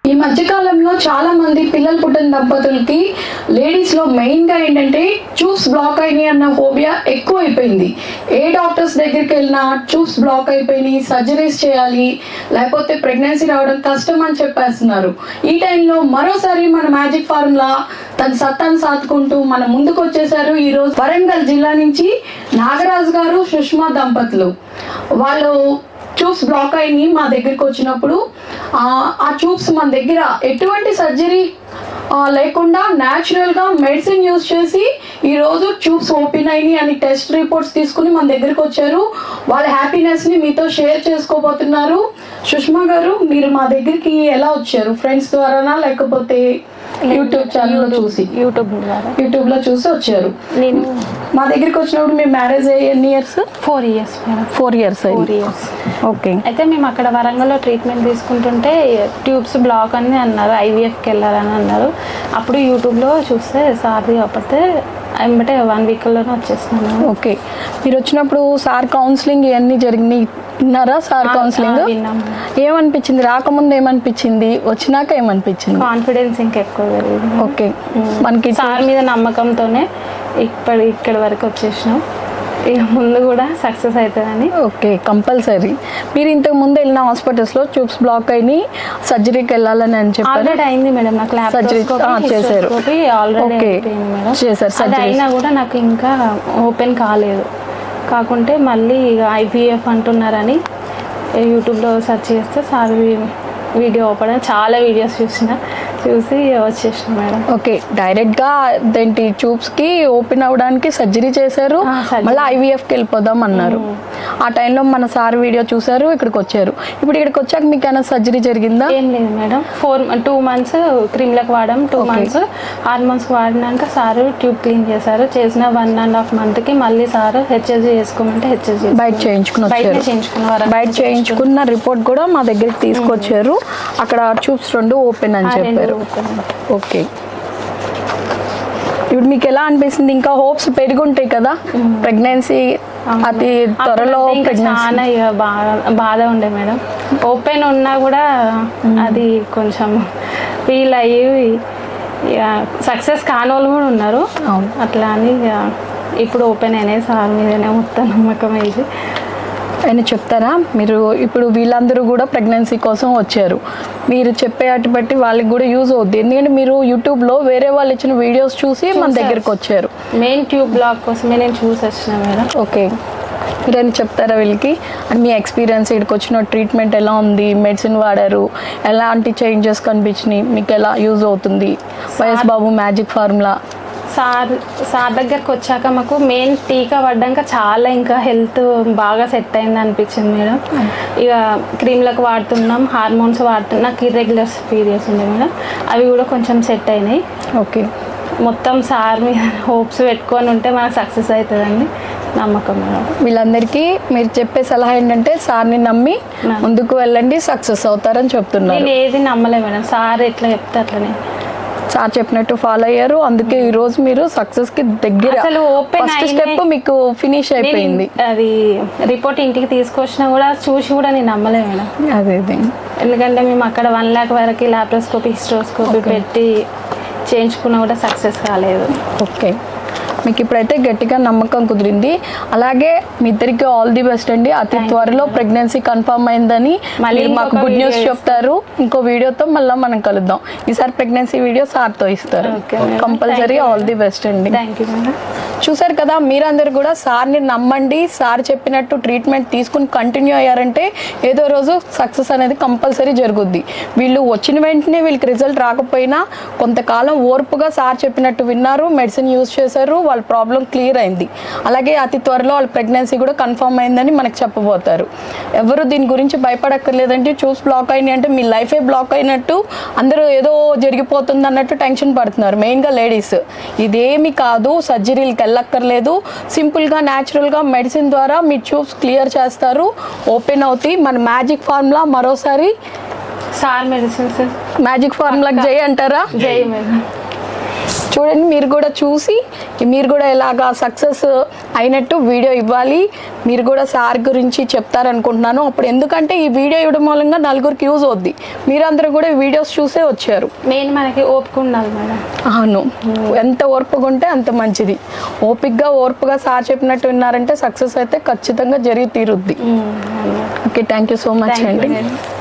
ఈ మధ్యకాలంలో చాలా మంది పిల్లలు పుట్టిన దంపతులకి లేడీస్ లో మెయిన్ గా ఏంటంటే ట్యూబ్స్ బ్లాక్ అయినాయి అన్న హోబియా ఎక్కువ అయిపోయింది ఏ డాక్టర్స్ దగ్గరికి వెళ్ళినా ట్యూబ్స్ బ్లాక్ అయిపోయినాయి సర్జరీస్ చేయాలి లేకపోతే ప్రెగ్నెన్సీ రావడం కష్టం అని చెప్పేస్తున్నారు ఈ టైంలో మరోసారి మన మ్యాజిక్ ఫార్ములా తన సత్తాను సాతుకుంటూ మన ముందుకు వచ్చేసారు ఈ రోజు వరంగల్ జిల్లా నుంచి నాగరాజు గారు సుష్మా దంపతులు వాళ్ళు ట్యూబ్స్ బ్లాక్ అయినాయి మా దగ్గరికి వచ్చినప్పుడు ఆ, ఆ ట్యూబ్స్ మన దగ్గర ఎటువంటి సర్జరీ లేకుండా న్యాచురల్గా మెడిసిన్ యూజ్ చేసి ఈరోజు ట్యూబ్స్ ఓపెన్ అయినాయి అని టెస్ట్ రిపోర్ట్స్ తీసుకుని మన దగ్గరికి వచ్చారు వాళ్ళ హ్యాపీనెస్ని మీతో షేర్ చేసుకోబోతున్నారు సుష్మా గారు మీరు మా దగ్గరికి ఎలా వచ్చారు ఫ్రెండ్స్ ద్వారానా లేకపోతే యూట్యూబ్ ఛానల్లో చూసి యూట్యూబ్ ద్వారా యూట్యూబ్లో చూసి వచ్చారు నేను మా దగ్గరికి వచ్చినప్పుడు మీ మ్యారేజ్ అయ్యి ఎన్ని years four years madam four years four years okay అయితే మేము అక్కడ వరంగల్లో ట్రీట్మెంట్ తీసుకుంటుంటే ట్యూబ్స్ బ్లాక్ అని అన్నారు ఐవీఎఫ్కి వెళ్ళాలని అన్నారు అప్పుడు యూట్యూబ్లో చూస్తే సార్ది కాకపోతే వెంబటే వన్ వీక్లోనే వచ్చేసినాను ఓకే మీరు వచ్చినప్పుడు సార్ కౌన్సిలింగ్ ఇవన్నీ జరిగినాయి విన్నారా సార్ ఆ, కౌన్సిలింగ్ ఆ, విన్నాం. ఏమనిపించింది రాకముందు ఏమనిపించింది వచ్చినాక ఏమనిపించింది కాన్ఫిడెన్స్ ఇంకెక్కువ పెరిగింది ఓకే మనకి సార్ మీద నమ్మకంతోనే ఇప్పటి ఇక్కడి వరకు వచ్చేసినాం ఇక ముందు కూడా సక్సెస్ అవుతుందని ఓకే కంపల్సరీ మీరు ఇంతకు ముందు వెళ్ళిన హాస్పిటల్స్లో ట్యూబ్స్ బ్లాక్ అయినాయి సర్జరీకి వెళ్ళాలని అని చెప్పారు ఆల్రెడీ అయింది మేడం నాకు Surgery, ఆ, చేశారు. Already Okay. అయిపోయింది మేడం చేశారు, అది surgeries. అయినా కూడా నాకు ఇంకా ఓపెన్ కాలేదు కాకుంటే మళ్ళీ ఇక ఐవీఎఫ్ అంటున్నారని యూట్యూబ్లో సెర్చ్ చేస్తే సార్ వీడియో ఓపెన్ అయ్యి చాలా వీడియోస్ చూసిన చూసి వచ్చేసిన మేడం ఓకే డైరెక్ట్ గా దేంటి ట్యూబ్స్ కి ఓపెన్ అవ్వడానికి సర్జరీ చేశారు ఆ, surgery. మళ్ళీ ఐవీఎఫ్ కి వెళ్ళిపోదాం అన్నారు ఆ టైంలో మన సార్ వీడియో చూసారు ఇక్కడికి వచ్చారు ఇప్పుడు ఇక్కడికి వచ్చాక మీకు ఏమైనా సర్జరీ జరిగిందా ఏం లేదు మేడం ఫోర్ టూ మంత్స్ క్రీమ్లకు వాడాం టూ మంత్స్ హార్మోన్స్ వాడినాక సార్ ట్యూబ్ క్లీన్ చేశారు చేసిన వన్ అండ్ హాఫ్ మంత్కి మళ్ళీ సార్ హెచ్ఎస్జీ చేసుకోమంటే హెచ్ఎస్జీ బయట చేయించుకుని బయట వచ్చారు చేయించుకున్న బయట చేయించుకున్న రిపోర్ట్ కూడా మా దగ్గరికి తీసుకొచ్చారు అక్కడ ట్యూబ్స్ రెండు ఓపెన్ అని చెప్పారు ఓకే ఇప్పుడు మీకు ఎలా అనిపిస్తుంది ఇంకా హోప్స్ పెరుగుంటాయి కదా ప్రెగ్నెన్సీ అతి త్వరలో ప్రెగ్నెన్సీ చాలా ఇక బాగా బాధ ఉండే మేడం ఓపెన్ ఉన్నా కూడా అది కొంచెం ఫీల్ అయ్యి ఇక సక్సెస్ కాని వాళ్ళు కూడా ఉన్నారు అవును అట్లా అని ఇక ఇప్పుడు ఓపెన్ అయినాయి సార్ మీదనే మొత్తం నమ్మకం వేసి ఆయన చెప్తారా మీరు ఇప్పుడు వీళ్ళందరూ కూడా ప్రెగ్నెన్సీ కోసం వచ్చారు మీరు చెప్పే అటు బట్టి వాళ్ళకి కూడా యూజ్ అవుద్ది ఎందుకంటే మీరు యూట్యూబ్లో వేరే వాళ్ళు ఇచ్చిన వీడియోస్ చూసి మన దగ్గరికి వచ్చారు మెయిన్ ట్యూబ్ బ్లాక్ కోసమే నేను చూసి వచ్చిన మేడం ఓకే మీరైనా చెప్తారా వీళ్ళకి అండ్ మీ ఎక్స్పీరియన్స్ ఇక్కడికి వచ్చిన ట్రీట్మెంట్ ఎలా ఉంది మెడిసిన్ వాడారు ఎలాంటి చేంజెస్ కనిపించినాయి మీకు ఎలా యూజ్ అవుతుంది Y S Babu magic formula sir sir దగ్గరకు వచ్చాక మాకు మెయిన్ టీకా పడ్డాక చాలా ఇంకా హెల్త్ బాగా సెట్ అయింది అనిపించింది మేడం ఇక క్రీమ్లకు వాడుతున్నాం హార్మోన్స్ వాడుతున్నాం నాకు ఇర్రెగ్యులర్ పీరియడ్స్ ఉంది మేడం అవి కూడా కొంచెం సెట్ అయినాయి ఓకే మొత్తం సార్ మీద హోప్స్ పెట్టుకొని ఉంటే మనకు సక్సెస్ అవుతుందండి నమ్మకం మేడం వీళ్ళందరికీ మీరు చెప్పే సలహా ఏంటంటే సార్ని నమ్మి ముందుకు వెళ్ళండి సక్సెస్ అవుతారని చెప్తున్నారు నేను ఏది నమ్మలే మేడం సార్ ఎట్లా చెప్తే అట్లనే సార్ చెప్పినట్టు ఫాలో అయ్యారు అందుకే ఈ రోజు మీరు సక్సెస్ కి దగ్గర అసలు open ఫస్ట్ అయినాయి. స్టెప్ మీకు ఫినిష్ అయిపోయింది నేను అది రిపోర్ట్ ఇంటికి తీసుకొచ్చినా కూడా చూసి కూడా నేను నమ్మలే మేడం అదే అదే ఎందుకంటే మేము అక్కడ వన్ ల్యాక్ వరకు ల్యాప్రోస్కోపీ హిస్ట్రోస్కోపీ పెట్టి చేయించుకున్నా కూడా సక్సెస్ కాలేదు ఓకే మీకు ఇప్పుడైతే గట్టిగా నమ్మకం కుదిరింది అలాగే మీ ఇద్దరికి ఆల్ ది బెస్ట్ అండి అతి త్వరలో ప్రెగ్నెన్సీ కన్ఫర్మ్ అయిందని మళ్ళీ మీరు మాకు ఇంకొక గుడ్ న్యూస్ video చెప్తారు ఇంకో వీడియోతో మళ్ళీ మనం కలుద్దాం ఈసారి ప్రెగ్నెన్సీ వీడియో సార్తో ఇస్తారు Okay, madam. Compulsory Thank you, all the best అండి థ్యాంక్ యూ మేడం చూసారు కదా మీరందరూ కూడా సార్ని నమ్మండి సార్ చెప్పినట్టు ట్రీట్మెంట్ తీసుకుని కంటిన్యూ అయ్యారంటే ఏదో రోజు సక్సెస్ అనేది కంపల్సరీ జరుగుద్ది వీళ్ళు వచ్చిన వెంటనే వీళ్ళకి రిజల్ట్ రాకపోయినా కొంతకాలం ఓర్పుగా సార్ చెప్పినట్టు విన్నారు మెడిసిన్ యూజ్ చేశారు వాళ్ళ ప్రాబ్లం క్లియర్ అయింది అలాగే అతి త్వరలో వాళ్ళ ప్రెగ్నెన్సీ కూడా కన్ఫర్మ్ అయిందని మనకు చెప్పబోతారు ఎవరు దీని గురించి భయపడక్కర్లేదంటే చూస్ బ్లాక్ అయినాయి అంటే మీ లైఫే బ్లాక్ అయినట్టు అందరూ ఏదో జరిగిపోతుంది అన్నట్టు టెన్షన్ పడుతున్నారు మెయిన్గా లేడీస్ ఇదేమి కాదు సర్జరీలకు వెళ్ళక్కర్లేదు సింపుల్గా న్యాచురల్గా మెడిసిన్ ద్వారా మీ ట్యూబ్స్ క్లియర్ చేస్తారు ఓపెన్ అవుతాయి మన మ్యాజిక్ ఫార్ములా మరోసారి సార్ మెడిసిన్స్ మ్యాజిక్ ఫార్ములాకి జై అంటారా జై మేడం చూడండి మీరు కూడా చూసి మీరు కూడా ఎలాగా సక్సెస్ అయినట్టు వీడియో ఇవ్వాలి మీరు కూడా సార్ గురించి చెప్తారనుకుంటున్నాను అప్పుడు ఎందుకంటే ఈ వీడియో ఇవ్వడం మూలంగా నలుగురికి యూజ్ అవుద్ది మీరందరూ కూడా వీడియోస్ చూసే వచ్చారు మెయిన్ మనకి ఓపిక ఉండాలి మేడం అవును ఎంత ఓర్పుగా ఉంటే అంత మంచిది ఓపిక్గా ఓర్పుగా సార్ చెప్పినట్టు విన్నారంటే సక్సెస్ అయితే ఖచ్చితంగా జరిగి తీరుద్ది okay thank you so much thank you అండి మేడం